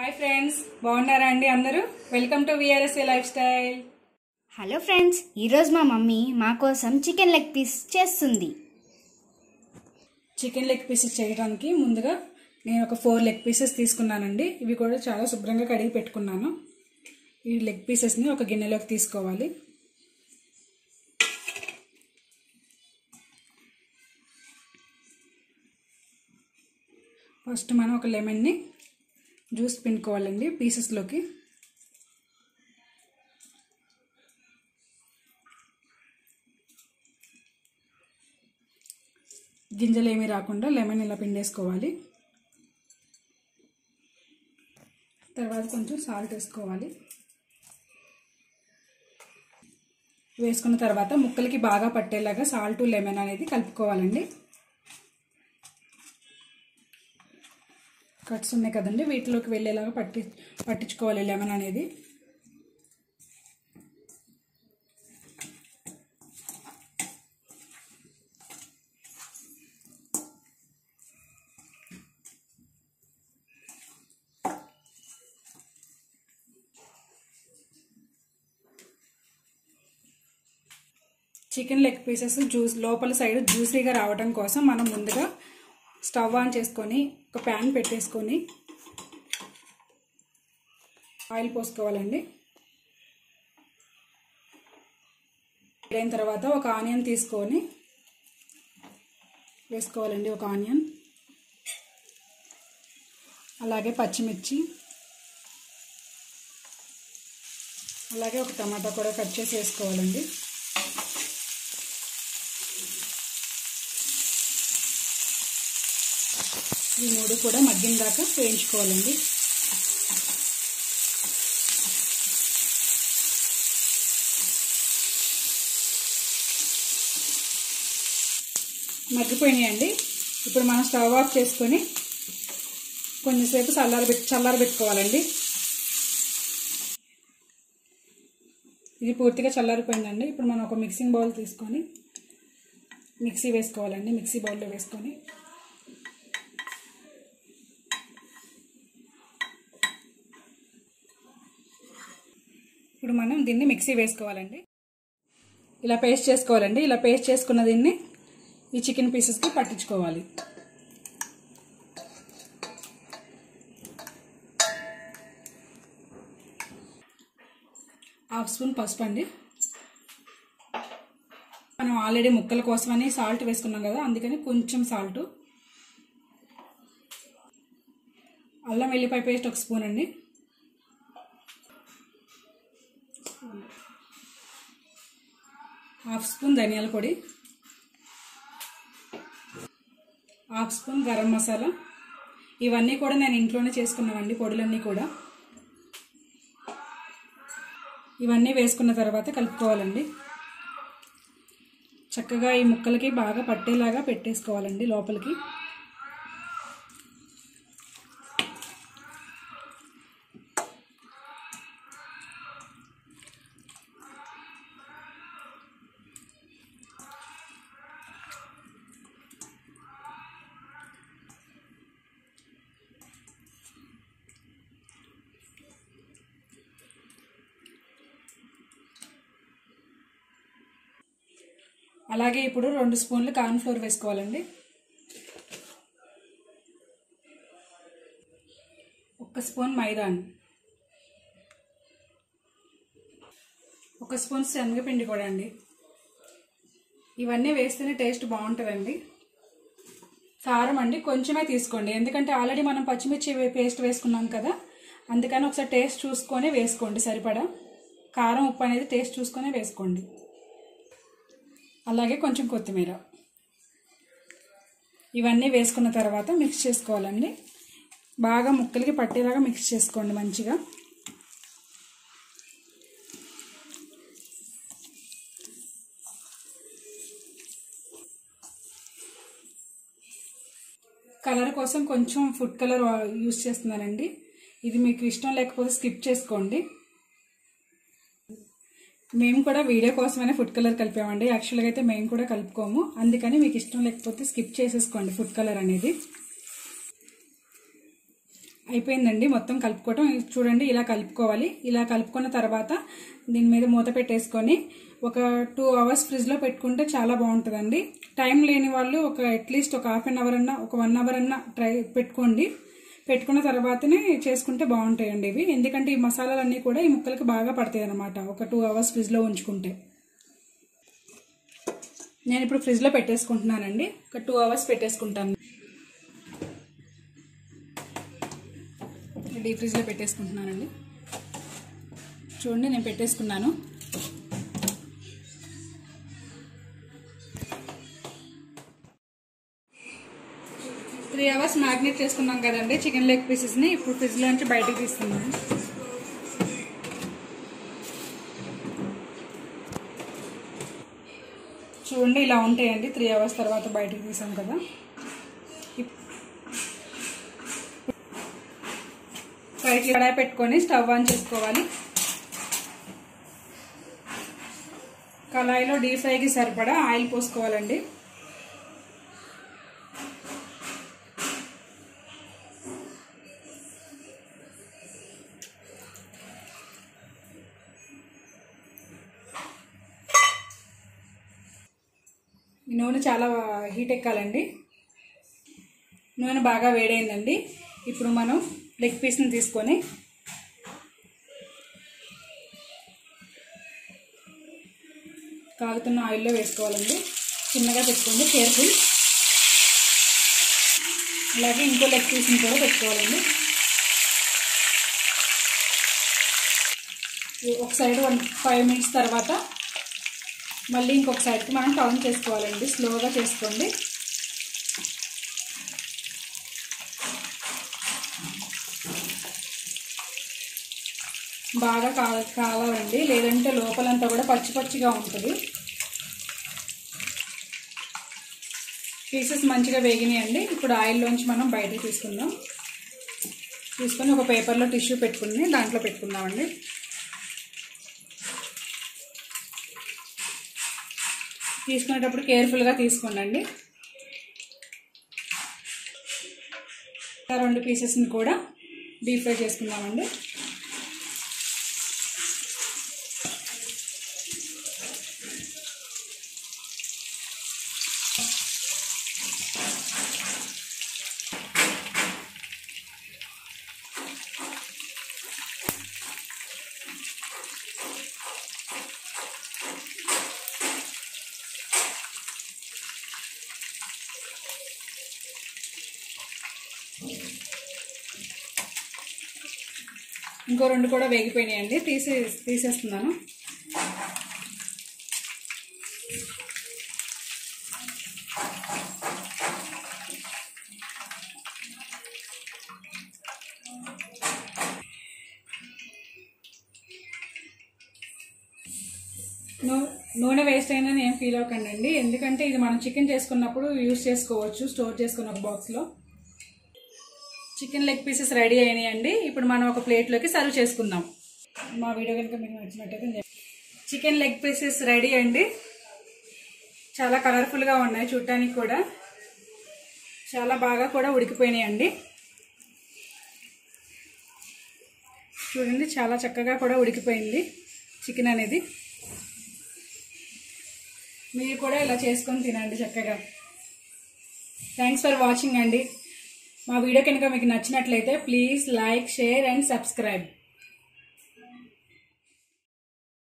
hi friends బాగున్నారా అండి అందరూ welcome to VRSA life style hello friends ఈరోజు మా మమ్మీ మా కోసం చికెన్ లెగ్ పీస్ చేస్తుంది చికెన్ లెగ్ పీసెస్ చేయడానికి ముందుగా నేను ఒక ఫోర్ లెగ్ పీసెస్ తీసుకున్నానండి ఇవి కూడా చాలా శుభ్రంగా కడిగి పెట్టుకున్నాను ఈ లెగ్ పీసెస్ని ఒక గిన్నెలోకి తీసుకోవాలి ఫస్ట్ మనం ఒక లెమన్ని జ్యూస్ పిండుకోవాలండి పీసెస్లోకి గింజలు ఏమీ రాకుండా లెమన్ ఇలా పిండేసుకోవాలి తర్వాత కొంచెం సాల్ట్ వేసుకోవాలి వేసుకున్న తర్వాత ముక్కలకి బాగా పట్టేలాగా సాల్ట్ లెమన్ అనేది కలుపుకోవాలండి కట్స్ ఉన్నాయి కదండి వీటిలోకి వెళ్ళేలాగా పట్టి పట్టించుకోవాలి లెమన్ అనేది చికెన్ లెగ్ పీసెస్ జ్యూస్ లోపల సైడ్ జ్యూసీగా రావడం కోసం మనం ముందుగా స్టవ్ ఆన్ చేసుకొని ఒక ప్యాన్ పెట్టేసుకొని ఆయిల్ పోసుకోవాలండి అయిన తర్వాత ఒక ఆనియన్ తీసుకొని వేసుకోవాలండి ఒక ఆనియన్ అలాగే పచ్చిమిర్చి అలాగే ఒక టమాటా కూడా కట్ చేసి వేసుకోవాలండి ఈ మూడు కూడా మగ్గిన దాకా వేయించుకోవాలండి మగ్గిపోయినాయండి ఇప్పుడు మనం స్టవ్ ఆఫ్ చేసుకొని కొంచెంసేపు చల్లారి పెట్టి చల్లారి పెట్టుకోవాలండి ఇది పూర్తిగా చల్లారిపోయిందండి ఇప్పుడు మనం ఒక మిక్సింగ్ బౌల్ తీసుకొని మిక్సీ వేసుకోవాలండి మిక్సీ బౌల్లో వేసుకొని ఇప్పుడు మనం దీన్ని మిక్సీ వేసుకోవాలండి ఇలా పేస్ట్ చేసుకోవాలండి ఇలా పేస్ట్ చేసుకున్న దీన్ని ఈ చికెన్ పీసెస్కి పట్టించుకోవాలి హాఫ్ స్పూన్ పసుపు అండి మనం ఆల్రెడీ ముక్కల కోసమని సాల్ట్ వేసుకున్నాం కదా అందుకని కొంచెం సాల్ట్ అల్లం వెల్లిపాయ పేస్ట్ ఒక స్పూన్ అండి హాఫ్ స్పూన్ ధనియాల పొడి హాఫ్ స్పూన్ గరం మసాలా ఇవన్నీ కూడా నేను ఇంట్లోనే చేసుకున్నామండి పొడులన్నీ కూడా ఇవన్నీ వేసుకున్న తర్వాత కలుపుకోవాలండి చక్కగా ఈ ముక్కలకి బాగా పట్టేలాగా పెట్టేసుకోవాలండి లోపలికి అలాగే ఇప్పుడు రెండు స్పూన్లు కార్న్ ఫ్లోర్ వేసుకోవాలండి ఒక స్పూన్ మైదా ఒక స్పూన్ శనగపిండి కూడా అండి ఇవన్నీ వేస్తేనే టేస్ట్ బాగుంటుందండి కారం అండి కొంచెమే తీసుకోండి ఎందుకంటే ఆల్రెడీ మనం పచ్చిమిర్చి పేస్ట్ వేసుకున్నాం కదా అందుకని ఒకసారి టేస్ట్ చూసుకొని వేసుకోండి సరిపడా కారం ఉప్పు అనేది టేస్ట్ చూసుకొని వేసుకోండి అలాగే కొంచెం కొత్తిమీర ఇవన్నీ వేసుకున్న తర్వాత మిక్స్ చేసుకోవాలండి బాగా ముక్కలకి పట్టేలాగా మిక్స్ చేసుకోండి మంచిగా కలర్ కోసం కొంచెం ఫుడ్ కలర్ యూస్ చేస్తున్నానండి ఇది మీకు ఇష్టం లేకపోతే స్కిప్ చేసుకోండి మేము కూడా వీడియో కోసమైనా ఫుడ్ కలర్ కలిపామండి యాక్చువల్గా అయితే మేము కూడా కలుపుకోము అందుకని మీకు ఇష్టం లేకపోతే స్కిప్ చేసేసుకోండి ఫుడ్ కలర్ అనేది అయిపోయిందండి మొత్తం కలుపుకోవటం ఇది చూడండి ఇలా కలుపుకోవాలి ఇలా కలుపుకున్న తర్వాత దీని మీద మూత పెట్టేసుకొని ఒక టూ అవర్స్ ఫ్రిడ్జ్లో పెట్టుకుంటే చాలా బాగుంటుందండి టైం లేని వాళ్ళు ఒక అట్లీస్ట్ ఒక హాఫ్ అన్ అవర్ అన్నా ఒక వన్ అవర్ అన్నా ట్రై పెట్టుకోండి పెట్టుకున్న తర్వాతనే చేసుకుంటే బాగుంటాయండి ఇవి ఎందుకంటే ఈ మసాలాలన్నీ కూడా ఈ ముక్కలకి బాగా పడతాయి అన్నమాట ఒక టూ అవర్స్ ఫ్రిడ్జ్లో ఉంచుకుంటే నేను ఇప్పుడు ఫ్రిడ్జ్లో పెట్టేసుకుంటున్నానండి ఒక టూ అవర్స్ పెట్టేసుకుంటాను డీప్ ఫ్రిడ్జ్లో పెట్టేసుకుంటున్నానండి చూడండి నేను పెట్టేసుకున్నాను త్రీ అవర్స్ మ్యాగ్నేట్ చేసుకున్నాం కదండి చికెన్ లెగ్ పీసెస్ని ఇప్పుడు ఫ్రిడ్జ్లో నుంచి బయటకు తీస్తున్నాను చూడండి ఇలా ఉంటాయండి త్రీ అవర్స్ తర్వాత బయటకు తీసాం కదా ఫ్రైకి కడాయి పెట్టుకొని స్టవ్ ఆన్ చేసుకోవాలి కళాయిలో డీప్ ఫ్రైకి సరిపడా ఆయిల్ పోసుకోవాలండి ఈ నూనె చాలా హీట్ ఎక్కాలండి నూనె బాగా వేడైందండి ఇప్పుడు మనం లెగ్ పీస్ని తీసుకొని కాగుతున్న ఆయిల్లో వేసుకోవాలండి చిన్నగా పెట్టుకోండి కేర్ఫుల్ అలాగే ఇంకో లెగ్ పీస్ని కూడా పెట్టుకోవాలండి ఒక సైడ్ వన్ ఫైవ్ మినిట్స్ తర్వాత మళ్ళీ ఇంకొక సైడ్కి మనం టర్న్ చేసుకోవాలండి స్లోగా చేసుకోండి బాగా కా కావాలండి లేదంటే లోపలంతా కూడా పచ్చి పచ్చిగా ఉంటుంది పీసెస్ మంచిగా వేగినాయండి ఇప్పుడు ఆయిల్లోంచి మనం బయటకు తీసుకుందాం తీసుకొని ఒక పేపర్లో టిష్యూ పెట్టుకుని దాంట్లో పెట్టుకుందామండి తీసుకునేటప్పుడు కేర్ఫుల్గా తీసుకోండి రెండు పీసెస్ని కూడా డీప్ ఫ్రై చేసుకుందామండి ఇంకో రెండు కూడా వేగిపోయినాయండి తీసే తీసేస్తున్నాను నూ- నూనె వేస్ట్ అయిందని ఏం ఫీల్ అవ్వకండి అండి ఎందుకంటే ఇది మనం చికెన్ చేసుకున్నప్పుడు యూస్ చేసుకోవచ్చు స్టోర్ చేసుకున్న ఒక బాక్స్లో చికెన్ లెగ్ పీసెస్ రెడీ అయినాయండి ఇప్పుడు మనం ఒక ప్లేట్లోకి సర్వ్ చేసుకుందాం మా వీడియో కనుక మీకు నచ్చినట్టయితే చికెన్ లెగ్ పీసెస్ రెడీ అండి చాలా కలర్ఫుల్గా ఉన్నాయి చూడటానికి కూడా చాలా బాగా కూడా ఉడికిపోయినాయండి చూడండి చాలా చక్కగా కూడా ఉడికిపోయింది చికెన్ అనేది మీరు కూడా ఇలా చేసుకొని తినండి చక్కగా థ్యాంక్స్ ఫర్ వాచింగ్ అండి మా వీడియో కనుక మీకు నచ్చినట్లయితే please like share and subscribe